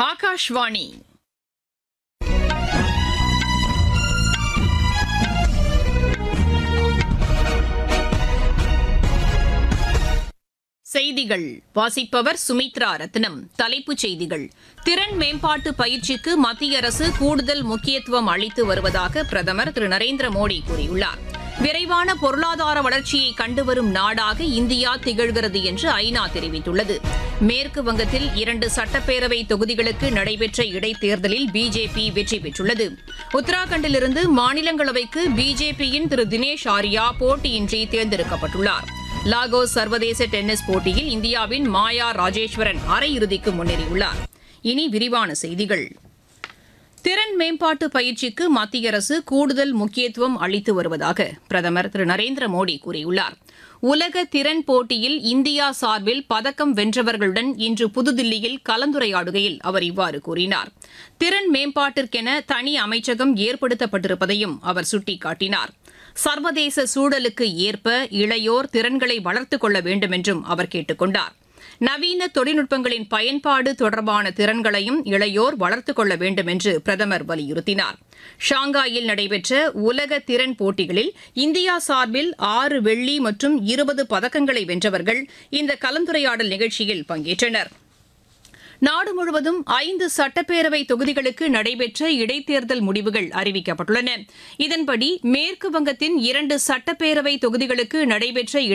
ஆகாஷ்வாணி செய்திகள் வாசிப்பவர் சுமித்ரா ரத்னம் தலைப்புச் செய்திகள் திறன் மேம்பாட்டு பயிற்சிக்கு மத்திய அரசு கூடுதல் முக்கியத்துவம் அளித்து வருவதாக பிரதமர் திரு நரேந்திர மோடி கூறியுள்ளார் விரைவான பொருளாதார வளர்ச்சியை கண்டுவரும் நாடாக இந்தியா திகழ்கிறது என்று ஐநா தெரிவித்துள்ளது மேற்கு வங்கத்தில் இரண்டு சட்டப்பேரவை தொகுதிகளுக்கு நடைபெற்ற இடைத்தேர்தலில் பிஜேபி வெற்றி பெற்றுள்ளது உத்தராகண்டிலிருந்து மாநிலங்களவைக்கு பிஜேபியின் திரு தினேஷ் ஆரியா போட்டியின்றி தேர்ந்தெடுக்கப்பட்டுள்ளார் லாகோஸ் சர்வதேச டென்னிஸ் போட்டியில் இந்தியாவின் மாயா ராஜேஸ்வரன் அரையிறுதிக்கு முன்னேறியுள்ளார் இனி விரிவான செய்திகள் திறன் மேம்பாட்டு பயிற்சிக்கு மத்திய அரசு கூடுதல் முக்கியத்துவம் அளித்து வருவதாக பிரதமர் திரு நரேந்திர மோடி கூறியுள்ளார் உலக திறன் போட்டியில் இந்தியா சார்பில் பதக்கம் வென்றவர்களுடன் இன்று புதுதில்லியில் கலந்துரையாடுகையில் அவர் இவ்வாறு கூறினார் திறன் மேம்பாட்டிற்கென தனி அமைச்சகம் ஏற்படுத்தப்பட்டிருப்பதையும் அவர் சுட்டிக்காட்டினார் சர்வதேச சூழலுக்கு ஏற்ப இளையோர் திறன்களை வளர்த்துக் கொள்ள வேண்டும் என்றும் அவர் கேட்டுக் கொண்டார் நவீன தொழில்நுட்பங்களின் பயன்பாடு தொடர்பான திறன்களையும் இளையோர் வளர்த்துக் கொள்ள வேண்டும் என்று பிரதமர் வலியுறுத்தினார் ஷாங்காயில் நடைபெற்ற உலக திறன் போட்டிகளில் இந்தியா சார்பில் ஆறு வெள்ளி மற்றும் இருபது பதக்கங்களை வென்றவர்கள் இந்த கலந்துரையாடல் நிகழ்ச்சியில் பங்கேற்றனா் நாடு முழுவதும் ஐந்து சட்டப்பேரவை தொகுதிகளுக்கு நடைபெற்ற இடைத்தேர்தல் முடிவுகள் அறிவிக்கப்பட்டுள்ளன இதன்படி மேற்கு வங்கத்தின் இரண்டு சட்டப்பேரவை தொகுதிகளுக்கு நடைபெற்ற